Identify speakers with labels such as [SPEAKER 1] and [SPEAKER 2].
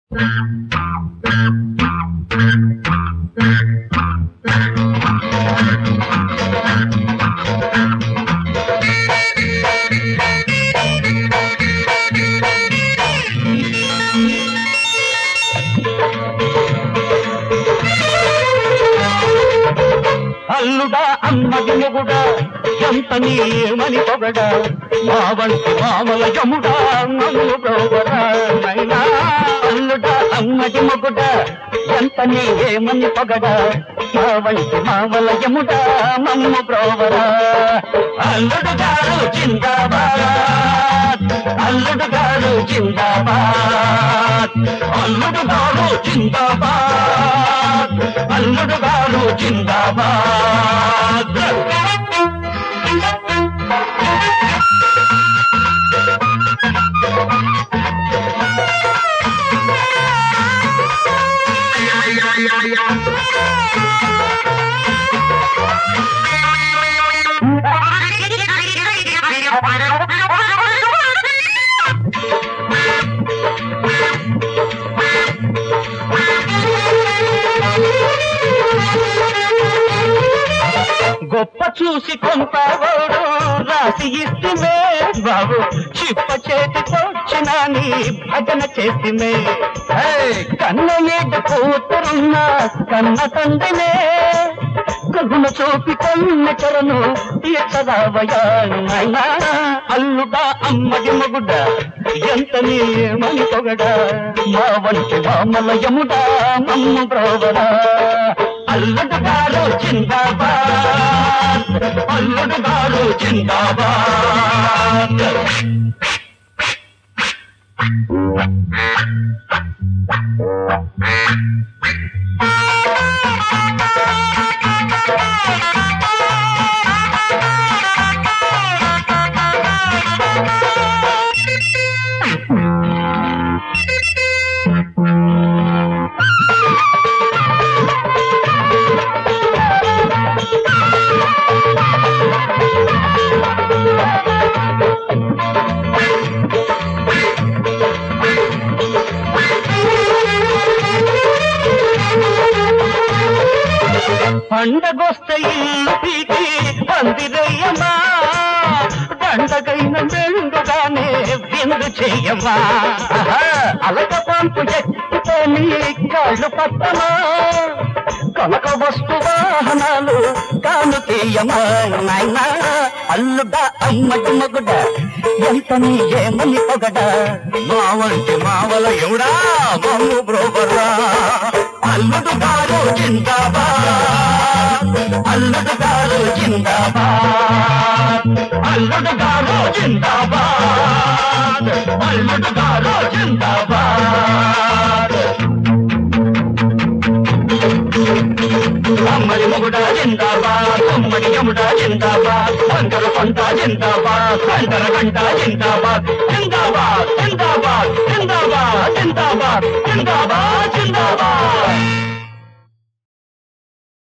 [SPEAKER 1] అల్లుడా అన్నది మొగుడా ఎంత నీమని పొగడా మా వంటి మామల యముడా నన్ను ప్రోగరా నైనా అల్లుడా అన్నది మొగుడా ఎంత నీమని పొగడా మా వంటి మామల యముడా నన్ను ప్రోగరా అల్లుడు గారు జిందాబాద్ అల్లుడు గారు జిందాబాద్ అల్లుడు గారు జిందాబాద్ అల్లుడు గారు జిందాబాద్ గొప్ప చూసి కొంతవాడు రాసి ఇస్తుమే బాబు చిప్ప చేతికొచ్చిన నీ భజన చేసిమే కన్న ఏడు కూతురున్న కన్న తండ్రినే కగున చూపి కన్న చరను తీర్చదావయా నాయనా అల్లుడా అమ్మడి మగుడ ఎంత నీమని పొగడా మా వంటి మామలయముడా మమ్మ బ్రోవడా అల్లుడు గారు జిందాబాద్ అల్లుడు గారు జిందాబాద్ పండగొస్తే ఇల్లు పీకి పందిరయ్యమ్మా దండగైన మెండుగానే విందు చెయ్యమ్మా అలక పంపు ఎత్తుకొని కాళ్ళు పట్టమా కనక వస్తు వాహనాలు కాను తీయమా నాయనా అల్లుడా అమ్మటి మగుడ ఎంత నీ ఏమని పొగడ మా వంటి మావల ఎవడా మమ్ము బ్రోబర్రా అల్లుడు గారు జిందాబాద్ అల్లుడు గారు జిందాబాద్ అల్లుడు గారు జిందాబాద్ అల్లుడు గారు జిందాబాద్ అమ్మడి మొగుడ జిందాబాద్ అమ్మడి యముడ జిందాబాద్ వంకర పంట జిందాబాద్ వంకర గంట జిందాబాద్ జిందాబాద్ జిందాబాద్ జిందాబాద్ జిందాబాద్ జిందాబాద్ జిందాబాద్